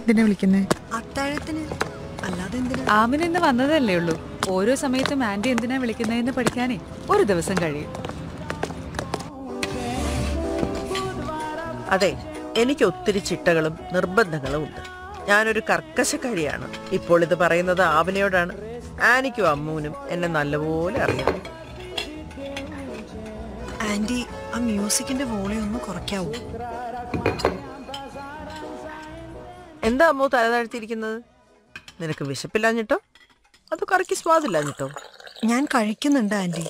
എന്തിനാ വിളിക്കുന്നേ അത്താഴത്തിന് അല്ലാതെ എന്തിനാ ആമിന് ഇന്ന് വന്നതല്ലേ ഉള്ളൂ ഓരോ സമയത്തും ആന്റി എന്തിനാ വിളിക്കുന്നതെന്ന് പഠിക്കാനേ ഒരു ദിവസം കഴിയും അതെ എനിക്ക് ഒത്തിരി ചിട്ടകളും നിർബന്ധങ്ങളും ഉണ്ട് ഞാനൊരു കർക്കശക്കാരിയാണ് ഇപ്പോൾ ഇത് പറയുന്നത് ആവനയോടാണ് ആനിക്കും അമ്മൂനും എന്നെ നല്ലപോലെ അറിയാം ആന്റി ആ മ്യൂസിക്കിന്റെ വോളിയം ഒന്ന് കുറയ്ക്കാവൂ എന്താ അമ്മു തല താഴ്ത്തിയിരിക്കുന്നത് നിനക്ക് വിശപ്പില്ലാഞ്ഞിട്ടോ അത് കറിക്ക് സ്വാദില്ലാഞ്ഞിട്ടോ ഞാൻ കഴിക്കുന്നുണ്ട് ആന്റി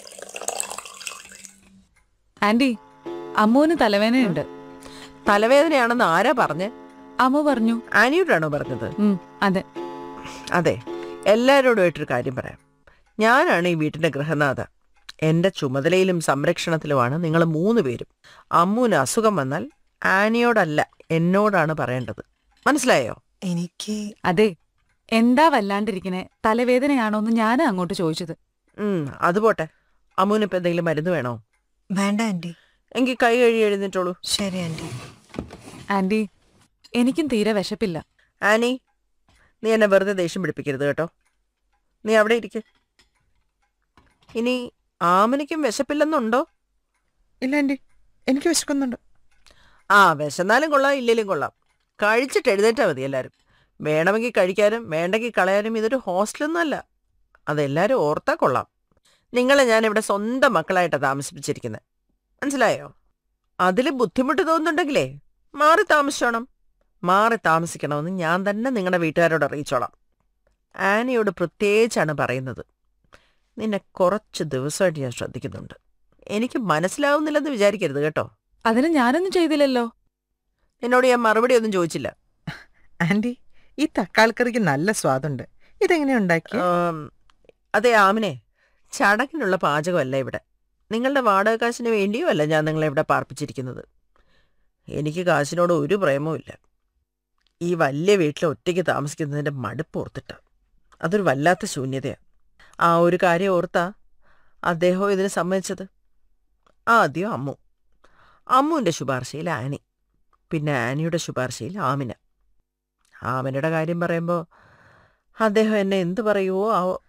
ആന്റി അമ്മുവിന് തലവേദനയുണ്ട് തലവേദനയാണെന്ന് ആരാ പറഞ്ഞ് അമ്മു പറഞ്ഞു ആനിയോടാണോ പറഞ്ഞത് ഉം, അതെ അതെ എല്ലാവരോടുമായിട്ടൊരു കാര്യം പറയാം ഞാനാണ് ഈ വീട്ടിന്റെ ഗൃഹനാഥ എന്റെ ചുമതലയിലും സംരക്ഷണത്തിലുമാണ് നിങ്ങൾ മൂന്ന് പേരും അമ്മൂന് അസുഖം വന്നാൽ ആനിയോടല്ല എന്നോടാണ് പറയേണ്ടത് മനസ്സിലായോ എനിക്ക് അതെ എന്താ വല്ലാണ്ടിരിക്കണേ തലവേദനയാണോന്ന് ഞാനാ അങ്ങോട്ട് ചോദിച്ചത് ഉം അത് പോട്ടെ അമ്മൂന് ഇപ്പൊ എന്തെങ്കിലും മരുന്ന് വേണോ വേണ്ട ആന്റി എങ്കിൽ കൈ കഴുകി എഴുന്നേറ്റോളൂ ശരി ആന്റി ആന്റി എനിക്കും തീരെ വിശപ്പില്ല ആനി നീ എന്നെ വെറുതെ ദേഷ്യം പിടിപ്പിക്കരുത് കേട്ടോ നീ അവിടെ ഇരിക്ക് ഇനി ആമനിക്കും വിശപ്പില്ലെന്നുണ്ടോ ഇല്ല ആന്റി എനിക്ക് വിശക്കുന്നുണ്ട് ആ വിശന്നാലും കൊള്ളാം ഇല്ലേലും കൊള്ളാം കഴിച്ചിട്ട് എഴുന്നേറ്റാ മതി എല്ലാവരും വേണമെങ്കിൽ കഴിക്കാനും വേണ്ടെങ്കിൽ കളയാനും ഇതൊരു ഹോസ്റ്റലൊന്നും അല്ല അതെല്ലാവരും ഓർത്താ കൊള്ളാം നിങ്ങളെ ഞാൻ ഇവിടെ സ്വന്തം മക്കളായിട്ടാണ് താമസിപ്പിച്ചിരിക്കുന്നത് മനസ്സിലായോ അതിൽ ബുദ്ധിമുട്ട് തോന്നുന്നുണ്ടെങ്കിലേ മാറി താമസിച്ചോണം മാറി താമസിക്കണമെന്ന് ഞാൻ തന്നെ നിങ്ങളുടെ വീട്ടുകാരോട് അറിയിച്ചോളാം ആനിയോട് പ്രത്യേകിച്ചാണ് പറയുന്നത് നിന്നെ കുറച്ച് ദിവസമായിട്ട് ഞാൻ ശ്രദ്ധിക്കുന്നുണ്ട് എനിക്ക് മനസ്സിലാവുന്നില്ലെന്ന് വിചാരിക്കരുത് കേട്ടോ അതിന് ഞാനൊന്നും ചെയ്തില്ലല്ലോ നിന്നോട് ഞാൻ മറുപടി ഒന്നും ചോദിച്ചില്ല ആന്റി ഈ തക്കാളിക്കറിക്ക് നല്ല സ്വാദുണ്ട് ഇതെങ്ങനെ ഉണ്ടാക്കി ആം, അതെ ആമിനെ ചടങ്ങിനുള്ള പാചകമല്ല ഇവിടെ നിങ്ങളുടെ വാടക കാശിന് വേണ്ടിയോ അല്ല ഞാൻ നിങ്ങളെ ഇവിടെ പാർപ്പിച്ചിരിക്കുന്നത് എനിക്ക് കാശിനോട് ഒരു പ്രേമവും ഇല്ല ഈ വലിയ വീട്ടിൽ ഒറ്റയ്ക്ക് താമസിക്കുന്നതിൻ്റെ മടുപ്പ് ഓർത്തിട്ട അതൊരു വല്ലാത്ത ശൂന്യതയാണ് ആ ഒരു കാര്യം ഓർത്താ അദ്ദേഹം ഇതിന് സമ്മതിച്ചത് ആദ്യം അമ്മു അമ്മുവിൻ്റെ ശുപാർശയിൽ ആനി പിന്നെ ആനിയുടെ ശുപാർശയിൽ ആമിന ആമിനയുടെ കാര്യം പറയുമ്പോൾ അദ്ദേഹം എന്നെ എന്ത് പറയുവോ ആവോ